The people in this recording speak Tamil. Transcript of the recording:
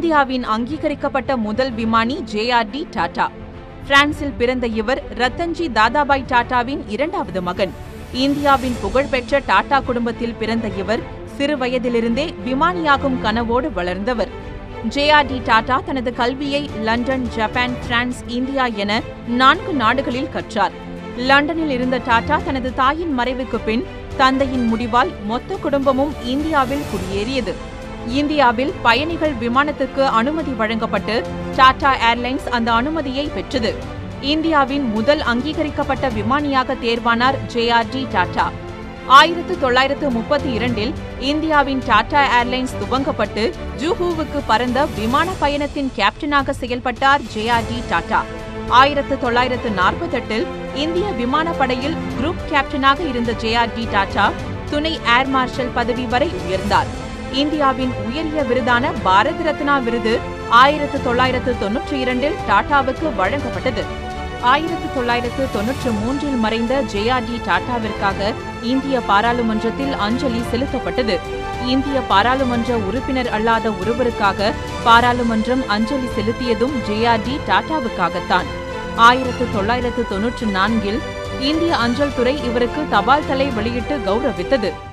இந்தியாவின் அங்கீகரிக்கப்பட்ட முதல் விமானி ஜேஆர்டி டாடா பிரான்சில் பிறந்த இவர் ரத்தன்ஜி தாதாபாய் டாடாவின் இரண்டாவது மகன் இந்தியாவின் புகழ்பெற்ற டாடா குடும்பத்தில் பிறந்த இவர் சிறு வயதிலிருந்தே விமானியாகும் கனவோடு வளர்ந்தவர் ஜேஆர்டி டாடா தனது கல்வியை லண்டன் ஜப்பான் பிரான்ஸ் இந்தியா என நான்கு நாடுகளில் கற்றார் லண்டனில் இருந்த டாடா தனது தாயின் மறைவுக்கு பின் தந்தையின் முடிவால் மொத்த குடும்பமும் இந்தியாவில் குடியேறியது இந்தியாவில் பயணிகள் விமானத்துக்கு அனுமதி வழங்கப்பட்டு டாடா ஏர்லைன்ஸ் அந்த அனுமதியை பெற்றது இந்தியாவின் முதல் அங்கீகரிக்கப்பட்ட விமானியாக தேர்வானார் ஜேஆர்டி டாடா ஆயிரத்து தொள்ளாயிரத்து முப்பத்தி இரண்டில் இந்தியாவின் டாடா ஏர்லைன்ஸ் துவங்கப்பட்டு ஜூஹூவுக்கு பறந்த விமான பயணத்தின் கேப்டனாக செயல்பட்டார் ஜேஆர்டி டாடா ஆயிரத்து தொள்ளாயிரத்து நாற்பத்தெட்டில் இந்திய விமானப்படையில் குரூப் கேப்டனாக இருந்த ஜேஆர்டி டாடா துணை ஏர் மார்ஷல் பதவி வரை உயர்ந்தார் இந்தியாவின் உயரிய விருதான பாரத் ரத்னா விருது ஆயிரத்து தொள்ளாயிரத்து தொன்னூற்றி இரண்டில் டாடாவுக்கு வழங்கப்பட்டது ஆயிரத்து தொள்ளாயிரத்து தொன்னூற்று மூன்றில் மறைந்த ஜேஆர்டி டாடாவிற்காக இந்திய பாராளுமன்றத்தில் அஞ்சலி செலுத்தப்பட்டது இந்திய பாராளுமன்ற உறுப்பினர் அல்லாத ஒருவருக்காக பாராளுமன்றம் அஞ்சலி செலுத்தியதும் ஜேஆர்டி டாடாவுக்காகத்தான் ஆயிரத்து தொள்ளாயிரத்து தொன்னூற்று நான்கில் இந்திய அஞ்சல் துறை இவருக்கு தபால் தலை வெளியிட்டு கௌரவித்தது